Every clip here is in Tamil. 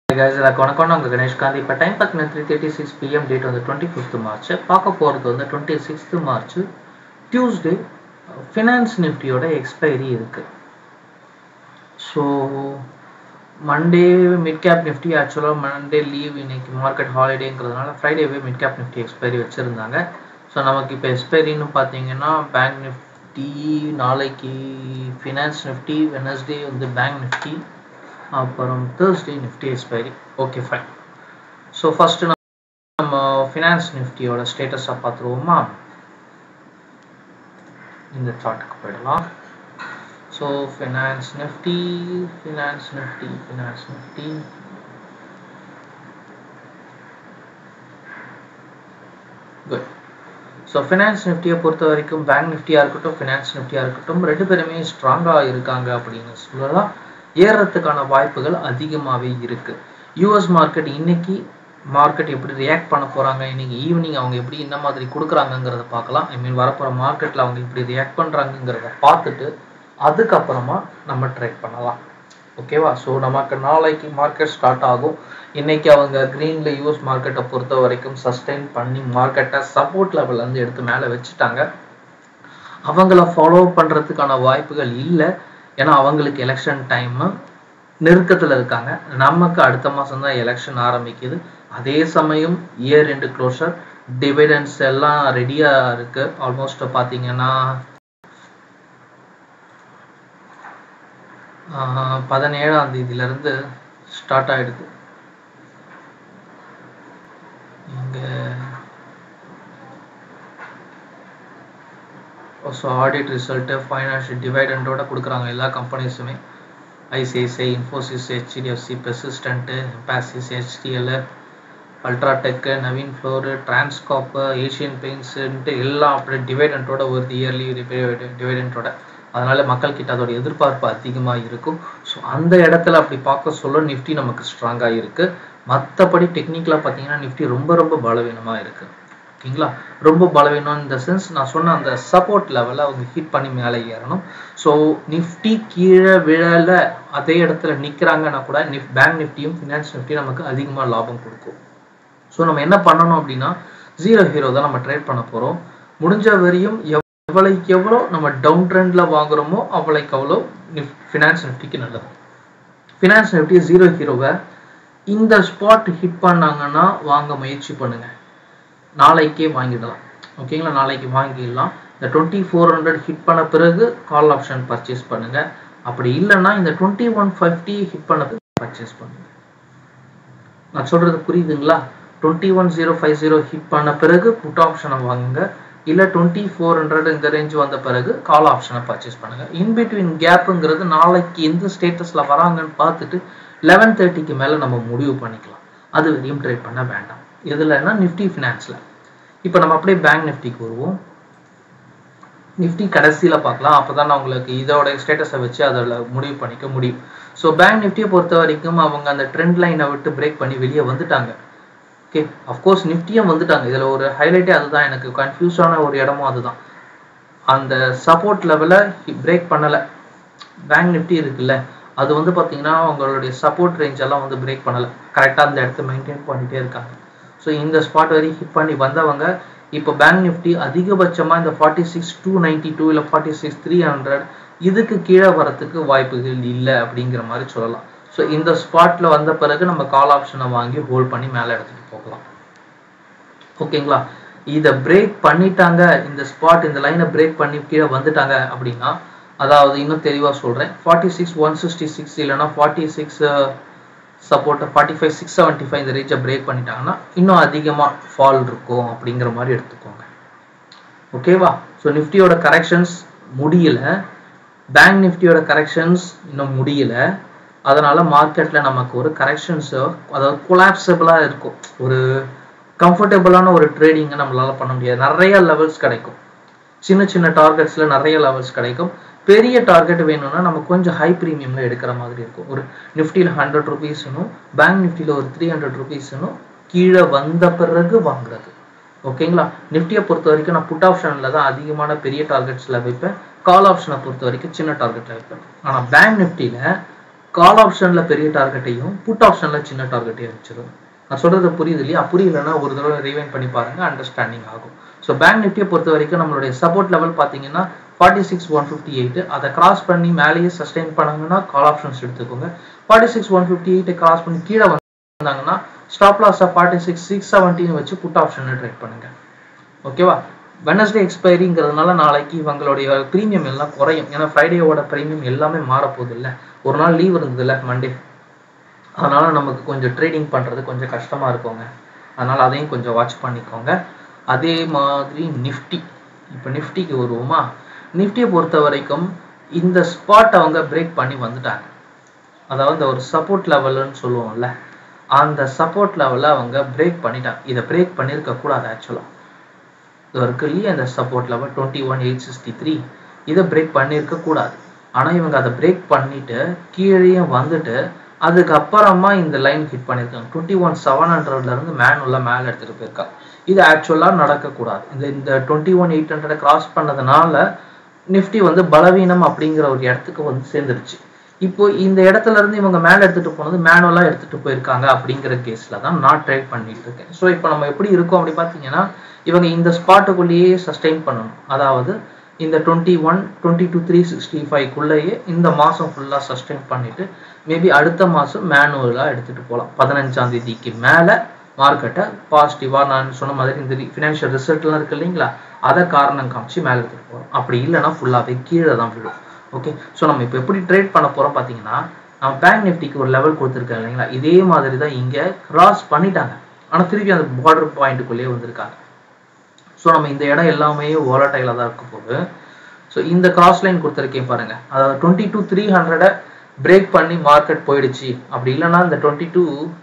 guys எல்லாருக்கும் வணக்கம் நான் உங்கள் கணேஷ்காந்த் இப்போ டைம் பார்த்தீங்கன்னா three thirty six PM date வந்து டுவெண்ட்டி ஃபிஃப்த் மார்ச் பார்க்க போகிறது வந்து twenty sixth March Tuesday finance நிஃப்டியோட எக்ஸ்பைரி இருக்கு so Monday mid cap Nifty ஆக்சுவலாக மண்டே லீவ் இன்னைக்கு மார்க்கெட் ஹாலிடேங்கிறதுனால ஃப்ரைடேவே மிட் கேப் நிஃப்டி எக்ஸ்பைரி வச்சுருந்தாங்க ஸோ நமக்கு இப்போ எக்ஸ்பைரின்னு பார்த்தீங்கன்னா பேங்க் நிஃப்டி நாளைக்கு ஃபினான்ஸ் நிஃப்டி வெனஸ்டே வந்து பேங்க் நிஃப்டி அப்புறம் Thursday Nifty expiry okay fine so first நம்ம ஃபினான்ஸ் நிஃப்டியோட ஸ்டேட்டஸை பார்த்துருவோமா இந்த சார்ட்டுக்கு போயிடலாம் so finance Nifty finance Nifty finance Nifty good so finance நிஃப்டியை பொறுத்த வரைக்கும் பேங்க் நிஃப்டியாக இருக்கட்டும் ஃபினான்ஸ் நிஃப்டியாக இருக்கட்டும் ரெண்டு பேருமே ஸ்ட்ராங்காக இருக்காங்க அப்படின்னு சொல்லலாம் ஏறுறதுக்கான வாய்ப்புகள் அதிகமாகவே இருக்கு யூஎஸ் மார்க்கெட் இன்னைக்கு மார்க்கெட் எப்படி ரியாக்ட் பண்ண போறாங்க இன்னைக்கு ஈவினிங் அவங்க எப்படி என்ன மாதிரி கொடுக்குறாங்கங்கிறத பார்க்கலாம் ஐ மீன் வரப்போகிற மார்க்கெட்டில் அவங்க எப்படி ரியாக்ட் பண்ணுறாங்கங்கிறத பார்த்துட்டு அதுக்கப்புறமா நம்ம ட்ரேட் பண்ணலாம் ஓகேவா ஸோ நமக்கு நாளைக்கு மார்க்கெட் ஸ்டார்ட் ஆகும் இன்னைக்கு அவங்க க்ரீனில் யூஎஸ் மார்க்கெட்டை பொறுத்த வரைக்கும் சஸ்டெயின் பண்ணி மார்க்கெட்டை சப்போர்ட் லெவல்லேருந்து எடுத்து மேலே வச்சுட்டாங்க அவங்கள ஃபாலோ பண்ணுறதுக்கான வாய்ப்புகள் இல்லை ஏன்னா அவங்களுக்கு எலெக்ஷன் டைம் நெருக்கத்தில் இருக்காங்க நமக்கு அடுத்த மாதம் தான் எலெக்ஷன் ஆரம்பிக்குது அதே சமயம் இயர் ரெண்டு க்ளோஷர் டிவைடன்ஸ் எல்லாம் ரெடியாக இருக்கு ஆல்மோஸ்ட் பார்த்தீங்கன்னா பதினேழாம் தேதியிலேருந்து ஸ்டார்ட் ஆயிடுது இங்கே ஸோ ஆடிட் ரிசல்ட்டு ஃபைனான்ஷியல் டிவைடண்டோட கொடுக்குறாங்க எல்லா கம்பெனிஸுமே ICICI Infosys HDFC Persistent Mphasis HCL UltraTech Navin ஃப்ளோரு டிரான்ஸ்காப்பு ஏஷியன் பெயிண்ட்ஸுன்ட்டு எல்லாம் அப்படியே டிவைடண்டோட வருது இயர்லி டிவைடண்டோட அதனால மக்கள் கிட்ட அதோட எதிர்பார்ப்பு அதிகமாக இருக்கும் ஸோ அந்த இடத்துல அப்படி பார்க்க சொல்ல நிஃப்டி நமக்கு ஸ்ட்ராங்காக இருக்கு மற்றபடி டெக்னிக்கலாக பார்த்தீங்கன்னா நிஃப்டி ரொம்ப ரொம்ப பலவீனமாக இருக்கு ஓகேங்களா ரொம்ப பலவீனம் இந்த சென்ஸ் நான் சொன்ன அந்த சப்போர்ட் லெவலில் அவங்க ஹிட் பண்ணி மேலே ஏறணும் ஸோ நிஃப்டி கீழே விழல அதே இடத்துல நிற்கிறாங்கன்னா கூட நிஃப் பேங்க் நிஃப்டியும் ஃபினான்ஸ் நிஃப்டியும் நமக்கு அதிகமாக லாபம் கொடுக்கும் ஸோ நம்ம என்ன பண்ணணும் அப்படின்னா ஜீரோ ஹீரோ தான் நம்ம ட்ரேட் பண்ண போகிறோம் முடிஞ்ச வரையும் எவ்வளோக்கு எவ்வளோ நம்ம டவுன் ட்ரெண்டில் வாங்குறோமோ அவ்வளோக்கு அவ்வளோ நிஃப் ஃபினான்ஸ் நிஃப்டிக்கு நல்லது ஃபினான்ஸ் நிஃப்டி ஜீரோ ஹீரோவை இந்த ஸ்பாட் ஹிட் பண்ணாங்கன்னா வாங்க முயற்சி பண்ணுங்கள் நாளைக்கே வாங்கிடலாம் ஓகேங்களா நாளைக்கு வாங்கிடலாம் இந்த டுவெண்ட்டி ஃபோர் ஹண்ட்ரட் ஹிட் பண்ண பிறகு கால் ஆப்ஷன் பர்ச்சேஸ் பண்ணுங்க அப்படி இல்லைன்னா இந்த டுவெண்ட்டி ஒன் ஃபிஃப்டி ஹிட் பண்ண பர்ச்சேஸ் பண்ணுங்க நான் சொல்றது புரியுதுங்களா twenty one zero five zero hit பண்ண பிறகு புட் ஆப்ஷனை வாங்குங்க இல்லை டுவெண்ட்டி ஃபோர் ஹண்ட்ரட் இந்த ரேஞ்ச் வந்த பிறகு கால் ஆப்ஷனை பர்ச்சேஸ் பண்ணுங்க இன் பிட்வீன் கேப்புங்கிறது நாளைக்கு எந்த ஸ்டேட்டஸ்ல வராங்கன்னு பார்த்துட்டு லெவன் தேர்ட்டிக்கு மேலே நம்ம முடிவு பண்ணிக்கலாம் அது வரையும் ட்ரேட் பண்ண வேண்டாம் எதுலன்னா நிஃப்டி ஃபினான்ஸில் இப்போ நம்ம அப்படியே பேங்க் நிஃப்டிக்கு வருவோம் நிஃப்டி கடைசியில் பார்க்கலாம் அப்போ தான் நான் உங்களுக்கு இதோட ஸ்டேட்டஸை வச்சு அதில் முடிவு பண்ணிக்க முடியும் ஸோ பேங்க் நிஃப்டியை பொறுத்த வரைக்கும் அவங்க அந்த ட்ரெண்ட் லைனை விட்டு பிரேக் பண்ணி வெளியே வந்துட்டாங்க ஓகே அஃப்கோர்ஸ் நிஃப்டியும் வந்துட்டாங்க இதில் ஒரு ஹைலைட்டே அதுதான் எனக்கு கன்ஃபியூஸான ஒரு இடமும் அதுதான் அந்த சப்போர்ட் லெவலை பிரேக் பண்ணலை பேங்க் நிஃப்டி இருக்குல்ல அது வந்து பார்த்தீங்கன்னா அவங்களுடைய சப்போர்ட் ரேஞ்ச் எல்லாம் வந்து பிரேக் பண்ணலை கரெக்டாக அந்த இடத்த மெயின்டைன் பண்ணிகிட்டே இருக்காங்க ஸோ இந்த ஸ்பாட் வரை ஹிட் பண்ணி வந்தவங்க இப்போ பேங்க் நிஃப்டி அதிகபட்சமாக இந்த forty six two ninety two இல்லை ஃபார்ட்டி சிக்ஸ் த்ரீ ஹண்ட்ரட் இதுக்கு கீழே வரத்துக்கு வாய்ப்புகள் இல்லை அப்படிங்கிற மாதிரி சொல்லலாம் ஸோ இந்த ஸ்பாட்டில் வந்த பிறகு நம்ம கால் ஆப்ஷனை வாங்கி ஹோல்ட் பண்ணி மேலே எடுத்துகிட்டு போகலாம் ஓகேங்களா இதை பிரேக் பண்ணிட்டாங்க இந்த ஸ்பாட் இந்த லைனை பிரேக் பண்ணி கீழே வந்துட்டாங்க அப்படின்னா அதாவது இன்னும் தெளிவாக சொல்கிறேன் forty six one sixty six இல்லைனா forty six support forty five six seventy five இந்த ரேஞ்சை பிரேக் பண்ணிட்டாங்கன்னா இன்னும் அதிகமாக ஃபால் இருக்கும் அப்படிங்கிற மாதிரி எடுத்துக்கோங்க ஓகேவா ஸோ நிஃப்டியோட கரெக்ஷன்ஸ் முடியல பேங்க் நிஃப்டியோட கரெக்ஷன்ஸ் இன்னும் முடியல அதனால மார்க்கெட்டில் நமக்கு ஒரு கரெக்ஷன்ஸ் அதாவது கொலாப்சபிளாக இருக்கும் ஒரு கம்ஃபர்டபுளான ஒரு ட்ரேடிங்கை நம்மளால பண்ண முடியாது நிறைய லெவல்ஸ் கிடைக்கும் சின்ன சின்ன டார்கெட்ஸில் நிறைய லெவல்ஸ் கிடைக்கும் பெரிய டார்கெட் வேணும்னா நம்ம கொஞ்சம் ஹை ப்ரீமியமில் எடுக்கிற மாதிரி இருக்கும் ஒரு நிஃப்டியில் ஹண்ட்ரட் ருபீஸ்னும் பேங்க் நிஃப்டியில் ஒரு த்ரீ ஹண்ட்ரட் ருபீஸ்னும் கீழே வந்த பிறகு வாங்குறது ஓகேங்களா நிஃப்டியை பொறுத்த வரைக்கும் நான் புட் ஆப்ஷனில் தான் அதிகமான பெரிய டார்கெட்ஸில் வைப்பேன் கால் ஆப்ஷனை பொறுத்த வரைக்கும் சின்ன டார்கெட்டில் வைப்பேன் ஆனால் பேங்க் நிஃப்டியில் கால் ஆப்ஷன்ல பெரிய டார்கெட்டையும் புட் ஆப்ஷன்ல சின்ன டார்கெட்டையும் வச்சிருவோம் நான் சொல்றது புரியுது இல்லையா புரியலன்னா ஒரு தடவை ரீவைண்ட் பண்ணி பாருங்க அண்டர்ஸ்டாண்டிங் ஆகும் ஸோ பேங்க் நிஃப்டியை பொறுத்த வரைக்கும் நம்மளுடைய சப்போர்ட் லெவல் பார்த்தீங்கன்னா forty six one fifty eight அதை கிராஸ் பண்ணி மேலேயே சஸ்டெயின் பண்ணாங்கன்னா கால் ஆப்ஷன்ஸ் எடுத்துக்கோங்க ஃபார்ட்டி சிக்ஸ் ஒன் ஃபிஃப்டி எயிட்டை கிராஸ் பண்ணி கீழே வந்தாங்கன்னா stop loss forty six six செவன்ட்டின்னு வச்சு புட் ஆப்ஷனை ட்ரேட் பண்ணுங்க ஓகேவா வெனஸ்டே எக்ஸ்பைரிங்கிறதுனால நாளைக்கு இவங்களுடைய ப்ரீமியம் எல்லாம் குறையும் ஏன்னா ஃப்ரைடேவோட ப்ரீமியம் எல்லாமே மாறப்போகுது இல்லை ஒரு நாள் லீவ் இருந்ததுல மண்டே அதனால நமக்கு கொஞ்சம் ட்ரேடிங் பண்ணுறது கொஞ்சம் கஷ்டமா இருக்குங்க அதனால அதையும் கொஞ்சம் வாட்ச் பண்ணிக்கோங்க அதே மாதிரி நிஃப்டி இப்போ நிஃப்டிக்கு வருவோமா நிஃப்டியை பொறுத்த வரைக்கும் இந்த ஸ்பாட் அவங்க பிரேக் பண்ணி வந்துட்டாங்க அதாவது ஒரு சப்போர்ட் லெவல்னு சொல்லுவோம்ல அந்த சப்போர்ட் லெவலை அவங்க பிரேக் பண்ணிட்டாங்க இதை பிரேக் பண்ணியிருக்க கூடாது ஆக்சுவலாக இது இருக்கு இல்லையா இந்த support level twenty one eight sixty three இதை பிரேக் பண்ணியிருக்க கூடாது ஆனால் இவங்க அதை பிரேக் பண்ணிட்டு கீழேயும் வந்துட்டு அதுக்கப்புறமா இந்த லைன் ஹிட் பண்ணியிருக்காங்க டுவெண்ட்டி ஒன் செவன் ஹண்ட்ரட்ல இருந்து மேனுவலாக மேலே எடுத்துகிட்டு போயிருக்காங்க இது ஆக்சுவலாக நடக்கக்கூடாது இந்த இந்த twenty one eight hundred cross பண்ணதுனால நிஃப்டி வந்து பலவீனம் அப்படிங்கிற ஒரு இடத்துக்கு வந்து சேர்ந்துருச்சு இப்போ இந்த இடத்துல இருந்து இவங்க மேலே எடுத்துட்டு போனது மேனுவலா எடுத்துட்டு போயிருக்காங்க அப்படிங்கிற கேஸ்ல தான் நான் ட்ரை பண்ணிட்டு இருக்கேன் ஸோ இப்போ நம்ம எப்படி இருக்கோம் அப்படி பார்த்தீங்கன்னா இவங்க இந்த ஸ்பாட்டுக்குள்ளேயே சஸ்டெயின் பண்ணணும் அதாவது இந்த twenty one twenty two three sixty ஃபைவ்க்குள்ளேயே இந்த மாதம் ஃபுல்லாக சஸ்டெயின் பண்ணிட்டு மேபி அடுத்த மாதம் மேனுவலாக எடுத்துகிட்டு போகலாம் பதினஞ்சாம் தேதிக்கு மேலே மார்க்கெட்டை பாசிட்டிவாக நான் சொன்ன மாதிரி இந்த ஃபினான்ஷியல் ரிசல்ட்லாம் இருக்கு இல்லைங்களா அதை காரணம் காமிச்சு மேலே எடுத்துகிட்டு போகிறோம் அப்படி இல்லைன்னா ஃபுல்லாகவே கீழே தான் விழும் ஓகே ஸோ நம்ம இப்போ எப்படி ட்ரேட் பண்ண போகிறோம் பார்த்தீங்கன்னா நம்ம பேங்க் நிஃப்டிக்கு ஒரு லெவல் கொடுத்துருக்கேன் இல்லைங்களா இதே மாதிரி தான் இங்கே கிராஸ் பண்ணிட்டாங்க ஆனால் திருப்பி அந்த பார்டர் பாயிண்ட்டுக்குள்ளேயே வந்திருக்காங்க ஸோ நம்ம இந்த இடம் எல்லாமே வாலட்டைலாக தான் இருக்க போகுது ஸோ இந்த கிராஸ் லைன் கொடுத்துருக்கேன் பாருங்க அதாவது டுவெண்ட்டி டூ த்ரீ ஹண்ட்ரடை பிரேக் பண்ணி மார்க்கெட் போயிடுச்சு அப்படி இல்லைன்னா இந்த டுவெண்ட்டி டூ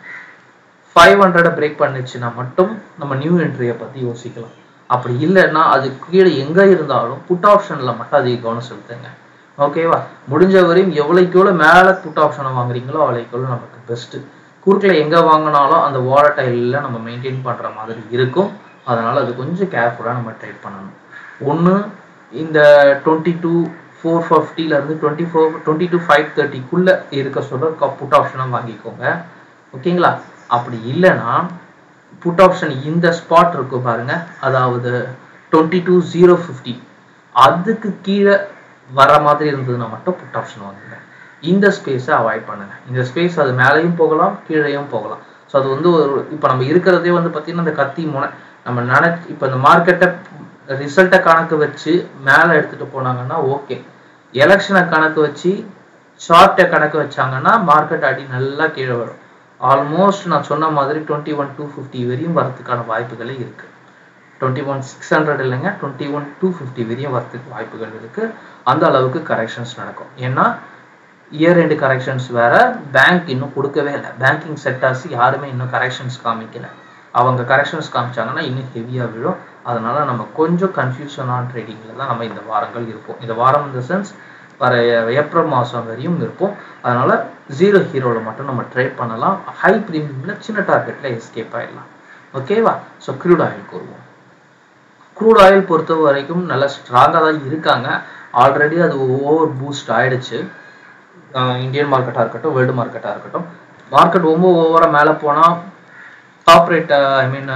ஃபைவ் ஹண்ட்ரடை பிரேக் பண்ணுச்சுன்னா மட்டும் நம்ம நியூ என்ட்ரியை பற்றி யோசிக்கலாம் அப்படி இல்லைன்னா அது கீழே எங்கே இருந்தாலும் புட் ஆப்ஷனில் மட்டும் அதிக கவனம் செலுத்துங்க ஓகேவா முடிஞ்ச வரையும் எவ்வளோக்கு எவ்வளோ மேலே புட் ஆப்ஷனை வாங்குறீங்களோ அவ்வளோக்கு எவ்வளோ நமக்கு பெஸ்ட்டு குறுக்கில் எங்கே வாங்கினாலும் அந்த வாலட்டைலில் நம்ம மெயின்டைன் பண்ணுற மாதிரி இருக்கும் அதனால் அது கொஞ்சம் கேர்ஃபுல்லாக நம்ம ட்ரேட் பண்ணணும் ஒன்று இந்த டுவெண்ட்டி டூ ஃபோர் ஃபிஃப்டிலேருந்து twenty four twenty two five தேர்ட்டிக்குள்ளே இருக்க சொல்ல புட் ஆப்ஷனாக வாங்கிக்கோங்க ஓகேங்களா அப்படி இல்லைன்னா புட் ஆப்ஷன் இந்த ஸ்பாட் இருக்கு பாருங்க அதாவது டுவெண்ட்டி டூ ஜீரோ ஃபிஃப்டி அதுக்கு கீழே வர மாதிரி இருந்ததுன்னா மட்டும் புட் ஆப்ஷன் வாங்குங்க இந்த ஸ்பேஸை அவாய்ட் பண்ணுங்க இந்த ஸ்பேஸ் அது மேலேயும் போகலாம் கீழேயும் போகலாம் ஸோ அது வந்து ஒரு இப்போ நம்ம இருக்கிறதே வந்து பார்த்தீங்கன்னா இந்த கத்தி முனை நம்ம நினைச்சு இப்போ இந்த மார்க்கெட்டை ரிசல்ட்டை கணக்கு வச்சு மேலே எடுத்துட்டு போனாங்கன்னா ஓகே எலெக்ஷனை கணக்கு வச்சு ஷார்ட்டை கணக்கு வச்சாங்கன்னா மார்க்கெட் அடி நல்லா கீழே வரும் ஆல்மோஸ்ட் நான் சொன்ன மாதிரி டுவெண்ட்டி ஒன் டூ ஃபிஃப்டி வரையும் வரதுக்கான வாய்ப்புகளே இருக்கு டுவெண்ட்டி ஒன் சிக்ஸ் ஹண்ட்ரட் இல்லைங்க டுவெண்ட்டி ஒன் டூ ஃபிஃப்டி வரையும் வரதுக்கு வாய்ப்புகள் இருக்கு அந்த அளவுக்கு கரெக்ஷன்ஸ் நடக்கும் ஏன்னா இயர் எண்டு கரெக்ஷன்ஸ் வேற பேங்க் இன்னும் கொடுக்கவே இல்லை பேங்கிங் செக்டர்ஸ் யாருமே இன்னும் கரெக்ஷன்ஸ் காமிக்கல அவங்க கரெக்ஷன்ஸ் காமிச்சாங்கன்னா இன்னும் ஹெவியாக விழும் அதனால நம்ம கொஞ்சம் கன்ஃபியூஷனான ட்ரேடிங்கில் தான் நம்ம இந்த வாரங்கள் இருப்போம் இந்த வாரம் இந்த சென்ஸ் வர ஏப்ரல் மாதம் வரையும் இருப்போம் அதனால ஜீரோ ஹீரோவில் மட்டும் நம்ம ட்ரேட் பண்ணலாம் ஹை ப்ரீமியமில் சின்ன டார்கெட்டில் எஸ்கேப் ஆயிடலாம் ஓகேவா ஸோ க்ரூட் ஆயிலுக்கு வருவோம் க்ரூட் ஆயில் பொறுத்த வரைக்கும் நல்லா ஸ்ட்ராங்காக தான் இருக்காங்க ஆல்ரெடி அது ஓவர் பூஸ்ட் ஆயிடுச்சு இந்தியன் மார்க்கெட்டாக இருக்கட்டும் வேர்ல்டு மார்க்கெட்டாக இருக்கட்டும் மார்க்கெட் ரொம்ப ஓவராக மேலே போனால் corporate I mean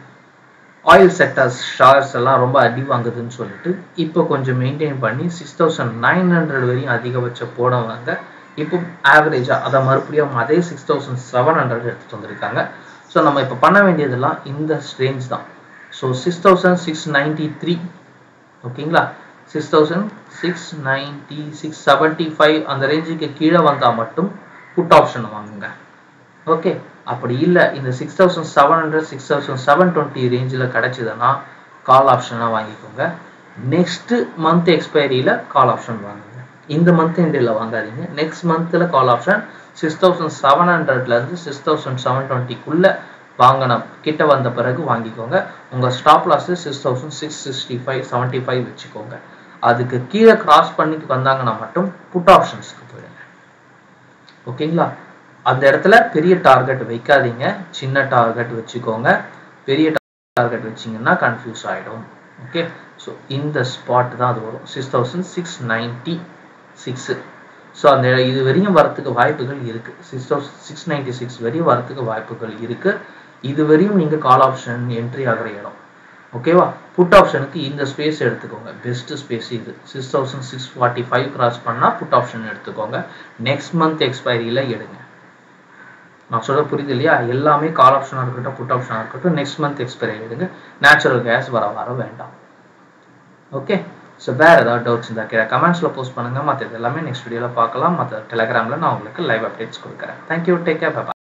oil sectors shares எல்லாம் ரொம்ப அடி வாங்குதுன்னு சொல்லிட்டு இப்போ கொஞ்சம் மெயின்டைன் பண்ணி சிக்ஸ் தௌசண்ட் நைன் ஹண்ட்ரட் வரையும் அதிகபட்ச போடவாங்க இப்போ ஆவரேஜாக அதை மறுபடியும் அதே சிக்ஸ் தௌசண்ட் செவன் ஹண்ட்ரட் எடுத்துகிட்டு வந்திருக்காங்க ஸோ நம்ம இப்போ பண்ண வேண்டியதெல்லாம் இந்த ரேஞ்ச் தான் so six thousand six ninety three ஓகேங்களா six thousand six ninety six seventy five அந்த ரேஞ்சுக்கு கீழே வந்தால் மட்டும் புட் ஆப்ஷன் வாங்குங்க ஓகே அப்படி இல்லை இந்த six thousand seven hundred six thousand seven twenty ரேஞ்சில் கிடச்சிதுன்னா கால் ஆப்ஷனாக வாங்கிக்கோங்க நெக்ஸ்ட்டு மந்த் எக்ஸ்பைரியில் கால் ஆப்ஷன் வாங்குங்க இந்த மந்த் எண்டில் வாங்காதீங்க நெக்ஸ்ட் மந்தில் call option six thousand seven ஹண்ட்ரட்லேருந்து சிக்ஸ் தௌசண்ட் செவன் டுவெண்ட்டிக்குள்ளே வாங்கணும் கிட்ட வந்த பிறகு வாங்கிக்கோங்க உங்கள் stop loss six thousand six sixty five seventy five வச்சுக்கோங்க அதுக்கு கீழே கிராஸ் பண்ணி வந்தாங்கன்னா மட்டும் புட் ஆப்ஷன்ஸ்க்கு போயிடுங்க ஓகேங்களா அந்த இடத்துல பெரிய டார்கெட் வைக்காதீங்க சின்ன டார்கெட் வச்சுக்கோங்க பெரிய டார்கெட் வச்சிங்கன்னா கன்ஃபியூஸ் ஆகிடும் ஓகே ஸோ இந்த ஸ்பாட் தான் அது வரும் six thousand six ninety six so அந்த இது வரையும் வரத்துக்கு வாய்ப்புகள் இருக்குது six thousand six ninety six வரையும் வரத்துக்கு வாய்ப்புகள் இருக்குது இது வரையும் நீங்கள் கால் ஆப்ஷன் என்ட்ரி ஆகிற இடம் ஓகேவா புட் ஆப்ஷனுக்கு இந்த ஸ்பேஸ் எடுத்துக்கோங்க பெஸ்ட் ஸ்பேஸ் இது six thousand six forty five cross பண்ணால் புட் ஆப்ஷன் எடுத்துக்கோங்க நெக்ஸ்ட் மந்த் எக்ஸ்பைரியில் எடுங்க நான் சொல்ல புரியுது இல்லையா எல்லாமே கால் ஆப்ஷனாக இருக்கட்டும் புட் ஆப்ஷனாக இருக்கட்டும் நெக்ஸ்ட் மந்த் எக்ஸ்பைரி எடுங்க நேச்சுரல் கேஸ் வர வர வேண்டாம் ஓகே ஸோ வேறு ஏதாவது டவுட்ஸ் இருந்தால் கீழே கமெண்ட்ஸில் போஸ்ட் பண்ணுங்கள் மற்ற எல்லாமே நெக்ஸ்ட் வீடியோவில் பார்க்கலாம் மற்ற டெலகிராமில் நான் உங்களுக்கு லைவ் அப்டேட்ஸ் கொடுக்குறேன் தேங்க்யூ டேக் கேர் பாய்